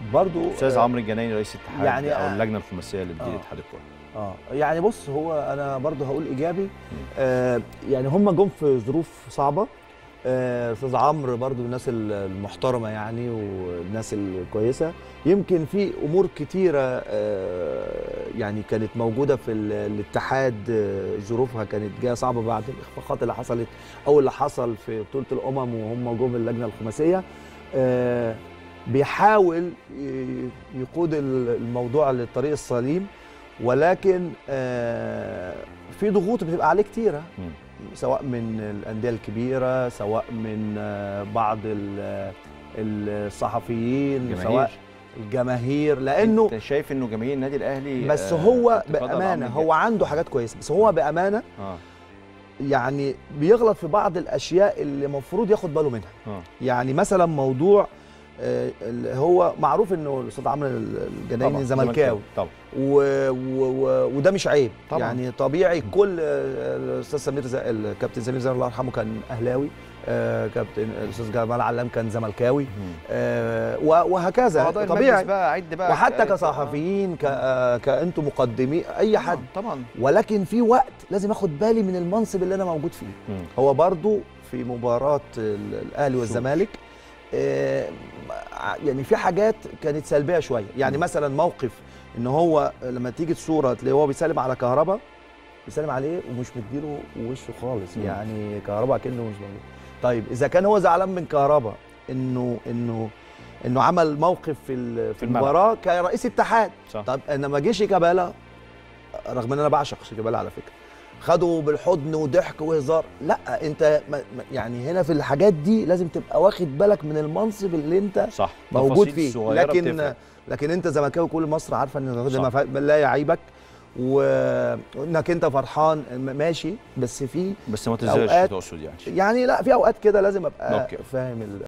برضو استاذ عمرو الجنايني رئيس الاتحاد يعني او آه. اللجنه الخماسيه اللي بتدير آه. اتحاد الكوره اه يعني بص هو انا برضو هقول ايجابي آه يعني هم جم في ظروف صعبه آه، استاذ عمرو برضو من الناس المحترمه يعني والناس الكويسه يمكن في امور كتيره آه، يعني كانت موجوده في ال- الاتحاد آه، ظروفها كانت جايه صعبه بعد الاخفاقات اللي حصلت او اللي حصل في بطوله الامم وهم جم اللجنه الخماسيه آه، بيحاول ي- يقود ال- الموضوع للطريق السليم ولكن آه، في ضغوط بتبقى عليه كتيره مم. سواء من الانديه الكبيره سواء من آه، بعض ال- الصحفيين جماهير. سواء الجماهير لانه انت شايف انه جماهير النادي الاهلي بس آه، هو تتفضل بامانه عمرو هو عنده حاجات كويسه بس هو بامانه اه يعني بيغلط في بعض الاشياء اللي المفروض ياخد باله منها اه يعني مثلا موضوع آه، اللي هو معروف انه الاستاذ عمرو الجنايني طبعاً، زملكاوي طبعا و... و... و... وده مش عيب طبعاً. يعني طبيعي كل آه، الاستاذ سمير زي... الكابتن سمير زي الله يرحمه كان اهلاوي آه كابتن الاستاذ جمال علام كان زملكاوي آه و... وهكذا أعضاء المجلس طبيعي بقى عد بقى وحتى حكايات. كصحفيين ك... آه، كانتم مقدمين اي حد طبعا طبعا ولكن في وقت لازم اخد بالي من المنصب اللي انا موجود فيه مم. هو برضو في مباراة ال- الأهلي والزمالك آه، يعني في حاجات كانت سلبية شوية يعني مم. مثلا موقف ان هو لما تيجي الصورة تلاقيه هو بيسلم على كهربا بيسلم عليه ومش مديله وشه خالص مم. يعني كهربا كأنه مش موجود طيب إذا كان هو زعلان من كهربا انه انه انه عمل موقف في ال- في الملعب. المباراة كرئيس اتحاد صح طب انما جه شيكابالا رغم ان انا بعشق شيكابالا على فكره خده بالحضن وضحك وهزار لا انت ما- ما- يعني هنا في الحاجات دي لازم تبقى واخد بالك من المنصب اللي انت صح موجود تفاصيل فيه صغيرة لكن بتفرق. لكن انت زملكاوي كل مصر عارفه ان ده صح. ما فا- لا يعيبك و- وانك انت فرحان م- ماشي بس في بس ما تزهقش أوقات- تقصد يعني يعني لا في اوقات كده لازم ابقى أوكي. فاهم ال-